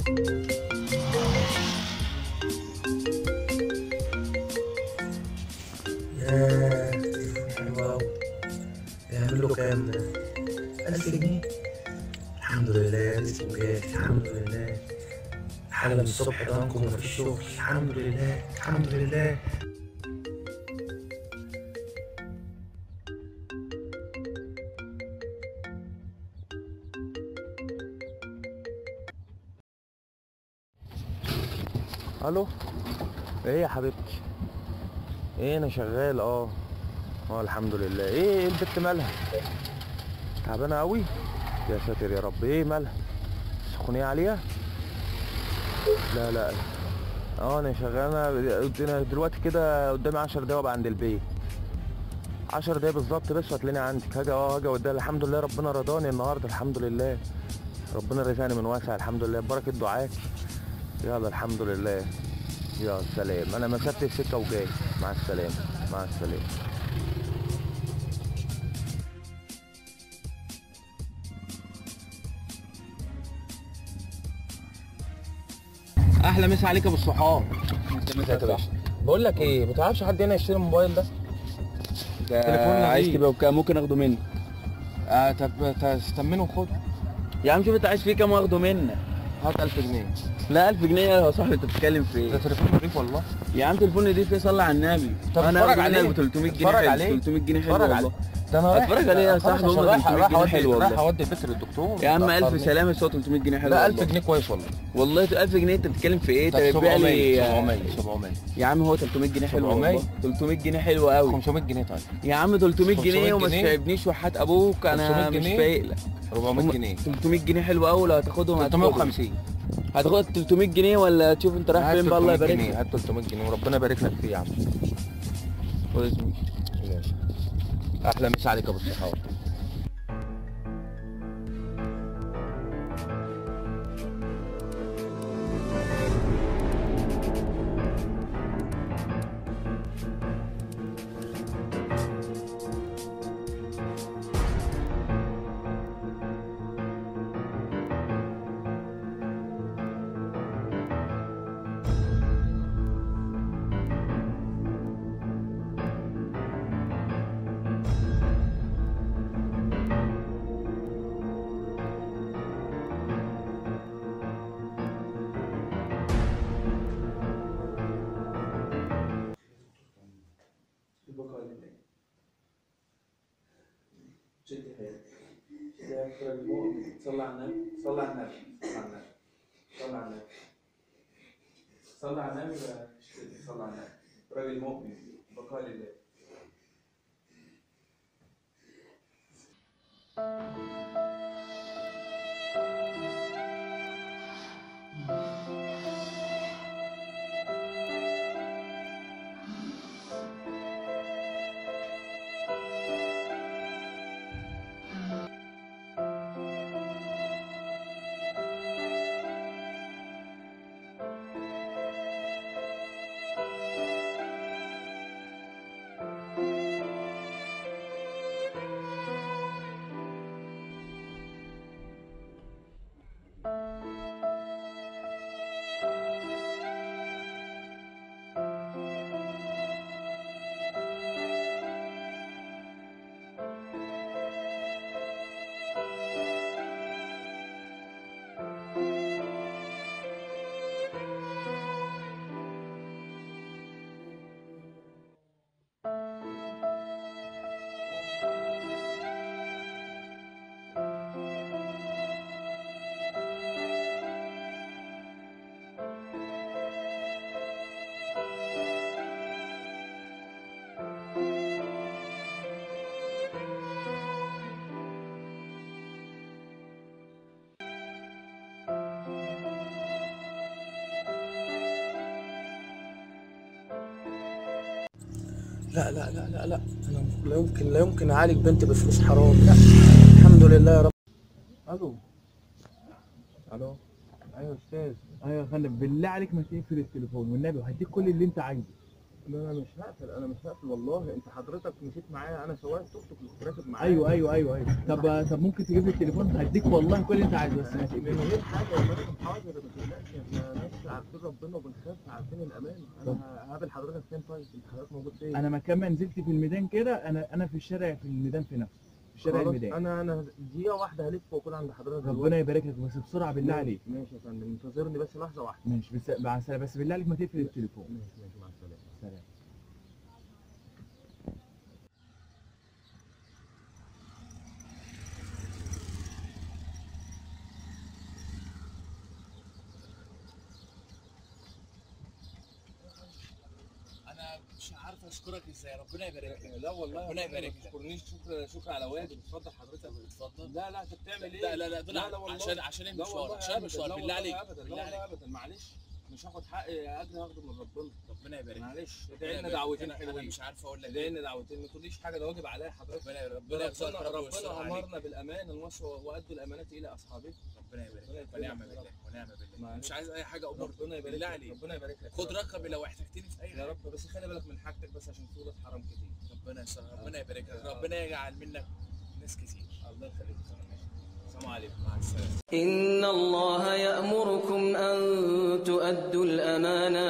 ياه حلو أوي يعمل له كام ده؟ ألف جنيه الحمد لله اسمه جاي الحمد لله حاجة من الصبح ضنكم ومفيش شغل الحمد لله الحمد لله الو ايه يا حبيبتي ايه انا شغال اه اه الحمد لله ايه ايه البت مالها تعبانه قوي يا ساتر يا رب ايه مالها سخونيه عليها لا لا اه انا شغال انا دلوقتي كده قدامي 10 دقايق وابقى عند البيت 10 دقايق بالظبط بس وهتلاقيني عندك هاجي اه هاجي قدام الحمد لله ربنا رضاني النهارده الحمد لله ربنا رزقني من واسع الحمد لله ببركه دعاك يلا الحمد لله يا سلام انا مسافه السكه وجاي مع السلامه مع السلامه احلى مسا عليك يا ابو الصحاب بقول لك ايه ما تعرفش حد هنا يشتري الموبايل ده تليفون عايز نجيب. تبقى بكام ممكن اخده منك اه طب تستمنه وخده يا عم شوف انت عايز فيه كام واخده منك هات 1000 جنيه لا 1000 جنيه يا صاحبي انت بتتكلم في ده ايه تليفون نضيف والله يا عم تليفون دي فيه صلي على النبي طب انا اتفرج هاخده منك عليه. ب 300 جنيه اتفرج حلو. عليه. 300 جنيه حلو اتفرج عليه. والله ده انا رايح اتفرج عليه يا خلاص صاحبي، عشان هم رايح 300 رايح جنيه اودي حلو رايح والله. اودي البيت للدكتور يا عم متأخرني. الف سلامه بس هو 300 جنيه حلو لا والله. 1000 جنيه كويس والله والله 1000 جنيه انت بتتكلم في ايه انت طب بتبيع 700 لي 700 700 يا عم هو 300 جنيه حلو 700 والله 300 جنيه حلو قوي 500 جنيه طيب يا عم 300 500 جنيه وما جنيه. تتعبنيش وحات ابوك انا 500 مش جنيه. فايق لك 400 هم- جنيه 300 جنيه حلو قوي لو هتاخدهم هتاخدهم. 350 هتاخد 300 جنيه ولا تشوف انت رايح هات فين بقى الله 300 يبارك جنيه لك هات 300 جنيه وربنا يبارك لك فيه يا عم خد اسمي. ماشي احلى مسا عليك يا ابو الصحاب البقاء لله شد حيلك يا أكرم المؤمن صلى على النبي صلى على النبي صلى على النبي صلى على النبي صلى على النبي بقى اشتري صلى على النبي راجل مؤمن بقاء لله لا لا لا لا لا انا لا يمكن لا يمكن اعالج بنتي بفلوس حرام لا الحمد لله يا رب الو الو ايوه يا استاذ ايوه يا فندم بالله عليك ما تقفل التليفون والنبي وهديك كل اللي انت عايزه لا انا مش هقفل انا مش هقفل والله انت حضرتك مشيت معايا انا سواق توك توك كنت راكب معايا ايوه ايوه ايوه ايوه طب طب ممكن تجيب لي التليفون هديك والله كل اللي انت عايزه بس ما من تقفلش غير حاجه يا فندم حاضر حاضر ما تقلقش احنا ناس عارفين ربنا وبنخاف عارفين الامان انا هقابل حضرتك فين طيب انت حضرتك موجود فين انا مكان ما نزلت في الميدان كده انا انا في الشارع في الميدان في نفسه في شارع خلاص، الميدان انا انا دقيقه واحده هلف واكون عند حضرتك ربنا يبارك لك بس بسرعه بالله عليك ماشي يا فندم انتظرني بس لحظه واحده ماشي بس مع السلامه بس بالله عليك ما تقفل التليفون ماشي ماشي مع السلامه سلام انا مش عارف اشكرك ازاي ربنا يبارك لك لا والله ربنا ما يبارك لك. تشكرنيش شكر شكر على واجب اتفضل حضرتك اتفضل لا لا انت بتعمل ايه؟ لا لا لا دول لا لا والله. عشان عشان لا المشوار والله عشان أبداً، المشوار لا بالله والله عليك ابدا لا بالله والله عليك ابدا معلش مش هاخد حقي اجري هاخده من ربنا ربنا يبارك لك معلش ربنا ادعي لنا يبارك لك. دعوتين أنا- انا حلوين مش عارف اقول لك ادعي ايه لنا دعوتين ما تقوليش حاجه ده واجب عليا حضرتك ربنا ربنا يرزقك ربنا يا رب ويستر ربنا عليك امرنا بالامان وادوا الامانات الى اصحابه ربنا يبارك ربنا لك يكرمك ونعم يا بالله رب. ونعم بالله معلش. مش عايز اي حاجه امور ربنا يبارك بالله لك عليك ربنا يبارك لك خد رقمي لو احتجتني في اي يا حاجه رب بس خلي بالك من حاجتك بس عشان في ولاد حرام كتير ربنا يسر ربنا يبارك لك يا رب. ربنا يجعل منك ناس كتير الله يخليك السلام عليكم مع السلامه إن الله يأمركم أن تؤدوا الأمانات